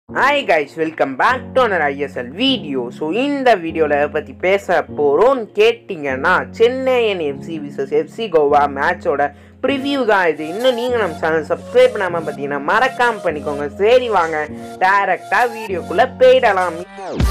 hi guys welcome back to our ISL video so இந்த வீடியோவில் பற்றி பேச போகிறோம்னு கேட்டிங்கன்னா Chennaiyin FC versus FC Goa மேட்சோட ப்ரிவ்யூ தான் இது இன்னும் நீங்கள் நம்ம சேனல் சப்ஸ்கிரைப் பண்ணாமல் பார்த்தீங்கன்னா மறக்காமல் பண்ணிக்கோங்க சரி வாங்க டேரெக்டாக வீடியோக்குள்ளே போயிடலாம்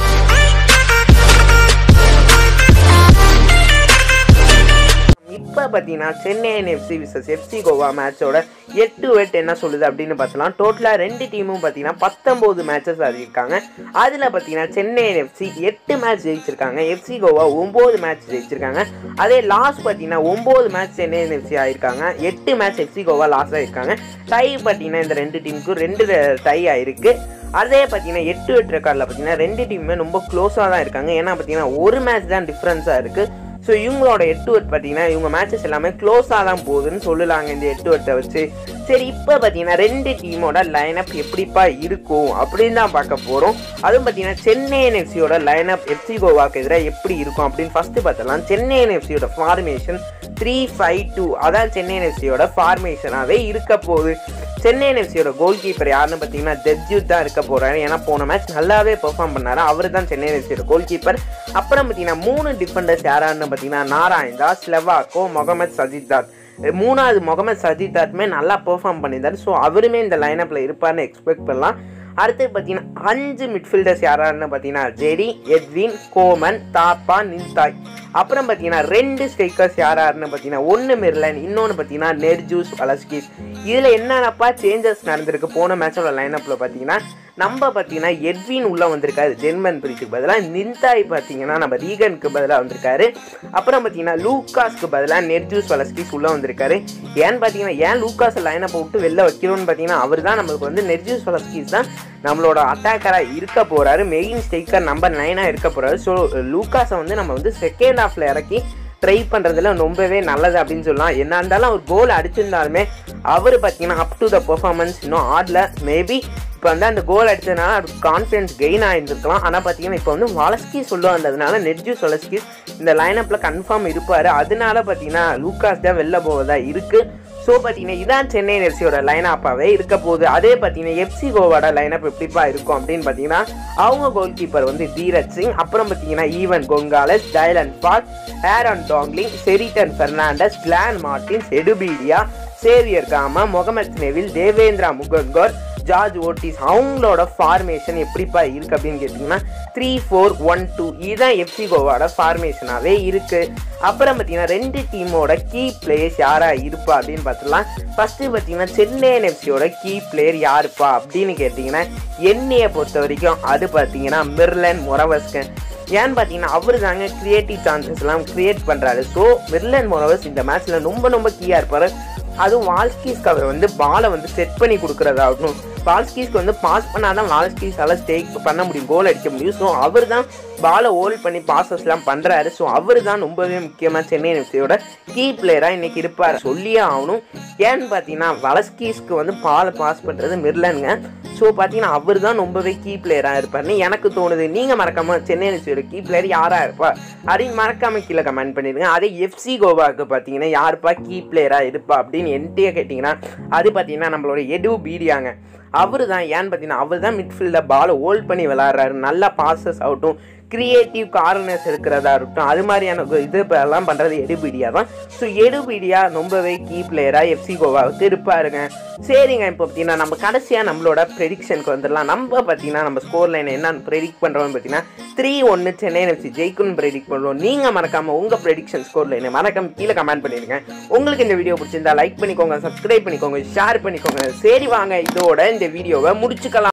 இப்போ பார்த்தீங்கன்னா Chennai FC versus FC Goa மேட்சோட எட்டு வெட் என்ன சொல்லுது அப்படின்னு பார்த்தலாம் டோட்டலாக ரெண்டு டீமும் பார்த்தீங்கன்னா பத்தொம்போது மேட்சஸ் ஆடிருக்காங்க அதில் பார்த்தீங்கன்னா சென்னை எஃப்சி எட்டு மேட்ச் ஜெயிச்சிருக்காங்க எஃப்சி கோவா ஒம்பது மேட்ச் ஜெயிச்சிருக்காங்க அதே லாஸ்ட் பார்த்தீங்கன்னா ஒம்பது மேட்ச் சென்னை எஃப்சி ஆயிருக்காங்க எட்டு மேட்ச் எஃப்சி கோவா லாஸ் ஆயிருக்காங்க டை பார்த்தீங்கன்னா இந்த ரெண்டு டீமுக்கும் ரெண்டு டை ஆயிருக்கு அதே பார்த்தீங்கன்னா எட்டு எட்டு ரெக்கார்டில் பார்த்தீங்கன்னா ரெண்டு டீமுமே ரொம்ப க்ளோஸாக தான் இருக்காங்க ஏன்னா பார்த்தீங்கன்னா ஒரு மேட்ச் தான் டிஃப்ரென்ஸாக இருக்குது ஸோ இவங்களோட எட்டு வட் பார்த்தீங்கன்னா இவங்க மேட்சஸ் எல்லாமே க்ளோஸாக தான் போகுதுன்னு சொல்லலாங்க இந்த எட்டு வட்டை வச்சு சரி இப்போ பார்த்தீங்கன்னா ரெண்டு டீமோட லைனப் எப்படிப்பா இருக்கும் அப்படின்னு தான் பார்க்க போகிறோம் அதுவும் பார்த்தீங்கன்னா சென்னை எஃப்சியோட லைனப் எஃப்சி கோவாக்கு எதிராக எப்படி இருக்கும் அப்படின்னு ஃபஸ்ட்டு பார்த்தலாம் சென்னை எஃப்சியோட ஃபார்மேஷன் த்ரீ ஃபைவ் டூ அதான் சென்னை எஃப்சியோட ஃபார்மேஷனாகவே இருக்க போகுது சென்னை எஃப்சியோட கோல் கீப்பர் யாருன்னு பார்த்தீங்கன்னா ஜட்ஜூத் தான் இருக்க போகிறாரு ஏன்னா போன மேட்ச் நல்லாவே பெர்ஃபார்ம் பண்ணாரு அவர் தான் சென்னை எஃப்சியோட கோல் கீப்பர் அப்புறம் பார்த்தீங்கன்னா மூணு டிஃபெண்டர்ஸ் யாரான்னு பார்த்தீங்கன்னா நாராயண் தாஸ் ஸ்லெவாக்கோ முகமது சஜித் தாஸ் மூணாவது முகமது சஜித் தாத்துமே நல்லா பெர்ஃபார்ம் பண்ணியிருந்தார் ஸோ அவருமே இந்த லைனப்பில் இருப்பார்னு எக்ஸ்பெக்ட் பண்ணலாம் அடுத்து பார்த்தீங்கன்னா அஞ்சு மிட்ஃபீல்டர்ஸ் யாராருன்னு பார்த்தீங்கன்னா ஜெடி எட்வின் கோமன் தாப்பா நின்தாய் அப்புறம் பார்த்தீங்கன்னா ரெண்டு ஸ்ட்ரைக்கர்ஸ் யாராருன்னு பார்த்தீங்கன்னா ஒன்று மெர்லன் இன்னொன்று பார்த்தீங்கன்னா நெர்ஜூஸ் அலஸ்கிஸ் இதில் என்னென்னப்பா சேஞ்சஸ் நடந்திருக்கு போன மேட்சோட லைனப்பில் பார்த்தீங்கன்னா நம்ம பார்த்தீங்கன்னா எட்வின் உள்ளே வந்திருக்காரு ஜென்மன் பிரிச்சுக்கு பதிலாக நின்தாய் பார்த்தீங்கன்னா நம்ம ரீகனுக்கு பதிலாக வந்திருக்காரு அப்புறம் பார்த்தீங்கன்னா லூக்காஸ்க்கு பதிலாக நெர்ஜூஸ் வலஸ்கிஸ் உள்ளே வந்திருக்காரு ஏன்னு பார்த்தீங்கன்னா ஏன் லூக்காஸ் லைனப்பை விட்டு வெளில வைக்கிறோன்னு பார்த்தீங்கன்னா அவர் தான் நம்மளுக்கு வந்து நெர்ஜூஸ் வலஸ்கிஸ் தான் நம்மளோட அட்டாக்கராக இருக்க போகிறாரு மெயின் ஸ்ட்ரைக்கர் நம்பர் நைனாக இருக்க போகிறாரு ஸோ லூக்காஸை வந்து நம்ம வந்து செகண்ட் ஹாஃபில் இறக்கி ட்ரை பண்ணுறதுல ரொம்பவே நல்லது அப்படின்னு சொல்லலாம் என்ன இருந்தாலும் அவர் கோல் அடிச்சிருந்தாலுமே அவர் பார்த்தீங்கன்னா அப் டு த பெர்ஃபார்மன்ஸ் இன்னும் ஆடல மேபி இப்போ வந்து அந்த கோல் அடித்ததுனால அவருக்கு கான்ஃபிடன்ஸ் கெயின் ஆகிருந்துருக்கலாம் ஆனால் பார்த்தீங்கன்னா இப்போ வந்து வலஸ்கி சொல்ல வந்ததுனால நெட்ஜூஸ் வலஸ்கி இந்த லைனப்பில் கன்ஃபார்ம் இருப்பார் அதனால பார்த்தீங்கன்னா லூக்காஸ் தான் வெளில போவதா இருக்குது ஸோ பார்த்தீங்கன்னா இதான் சென்னை எஃப்சியோட லைனப்பாகவே இருக்க போகுது அதே பார்த்தீங்கன்னா எஃப்சி கோவோட லைனப் எப்படிப்பா இருக்கும் அப்படின்னு பார்த்தீங்கன்னா அவங்க கோல் கீப்பர் வந்து தீரஜ் சிங் அப்புறம் பார்த்தீங்கன்னா Ivan Gonzalez Dylan Fox Aiban Dohling Seriton Fernandes Glan Martins Edu Bedia Xavier Gama Mohammed Nemil Devendra Murgaonkar Jorge Ortiz அவங்களோட ஃபார்மேஷன் எப்படிப்பா இருக்குது அப்படின்னு கேட்டிங்கன்னா த்ரீ ஃபோர் ஒன் டூ இதுதான் எஃப்சி கோவாட ஃபார்மேஷனாகவே இருக்குது அப்புறம் பார்த்தீங்கன்னா ரெண்டு டீமோட கீ பிளேயர்ஸ் யாராக இருப்பா அப்படின்னு பார்த்துலாம் ஃபஸ்ட்டு பார்த்தீங்கன்னா சென்னை எஃப்சியோட கீ பிளேயர் யாருப்பா அப்படின்னு கேட்டிங்கன்னா என்னையை பொறுத்த வரைக்கும் அது பார்த்தீங்கன்னா மிர்லன் மொரவஸ்கன் ஏன்னு பார்த்தீங்கன்னா அவர் தாங்க கிரியேட்டிவ் சான்சஸ்லாம் க்ரியேட் பண்ணுறாரு ஸோ மிர்லன் மொரவஸ் இந்த மேட்ச்சில் ரொம்ப ரொம்ப கீயாக இருப்பார் அதுவும் வால்ஸ்கீஸ்க்கு அவர் வந்து பாலை வந்து செட் பண்ணி கொடுக்குறதாகட்டும் வால்ஸ்கீஸ்க்கு வந்து பாஸ் பண்ணால் தான் வால்ஸ்கீஸால் ஸ்டேக் பண்ண முடியும் கோல் அடிக்க முடியும் ஸோ அவர் தான் பாலை ஹோல்ட் பண்ணி பாசஸ்லாம் பண்ணுறாரு ஸோ அவர் தான் ரொம்பவே முக்கியமாக சென்னை எஃப்சியோட கீ பிளேயராக இன்றைக்கி இருப்பார் சொல்லியே ஆகணும் ஏன்னு பார்த்தீங்கன்னா வலஸ்கீஸ்க்கு வந்து பாலை பாஸ் பண்ணுறது மிர்லனுங்க ஸோ பார்த்தீங்கன்னா அவர் தான் ரொம்பவே கீ பிளேயராக இருப்பார்னு எனக்கு தோணுது நீங்கள் மறக்காமல் சென்னை எஃப்சியோட கீ பிளேயர் யாராக இருப்பா அப்படின்னு மறக்காமல் கீழே கமெண்ட் பண்ணிடுங்க அதே எஃப்சி கோவாவுக்கு பார்த்தீங்கன்னா யாருப்பா கீ பிளேயராக இருப்பா அப்படின்னு என்கிட்டயே கேட்டிங்கன்னா அது பார்த்தீங்கன்னா நம்மளோட எடு பீடியாங்க அவர் தான் ஏன்னு பார்த்தீங்கன்னா அவர் தான் மிட்ஃபீல்டில் பாலை ஹோல்ட் பண்ணி விளாட்றாரு நல்லா பாசஸ் ஆகட்டும் கிரியேட்டிவ் கார்னர்ஸ் இருக்கிறதா இருக்கட்டும் அது மாதிரியான இது எல்லாம் பண்ணுறது எடுபீடியா தான் ஸோ எடுபீடியா ரொம்பவே கீ பிளேயராக எஃப்சி கோவாவுக்கு இருப்பாருங்க சரிங்க இப்போ பார்த்தீங்கன்னா நம்ம கடைசியாக நம்மளோட ப்ரெடிக்ஷனுக்கு வந்துடலாம் நம்ம பார்த்தீங்கன்னா நம்ம ஸ்கோர் லைன் என்ன ப்ரெடிக்ட் பண்ணுறோம்னு பார்த்தீங்கன்னா த்ரீ ஒன்று சென்னை எஃப்சி ஜெயிக்கும்னு ப்ரெடிக்ட் பண்ணுறோம் நீங்கள் மறக்காமல் உங்கள் ப்ரெடிக்ஷன் ஸ்கோர் லைனை மறக்காம கீழே கமெண்ட் பண்ணிடுங்க உங்களுக்கு இந்த வீடியோ பிடிச்சிருந்தா லைக் பண்ணிக்கோங்க சப்ஸ்கிரைப் பண்ணிக்கோங்க ஷேர் பண்ணிக்கோங்க சரி வாங்க இதோட இந்த வீடியோவை முடிச்சுக்கலாம்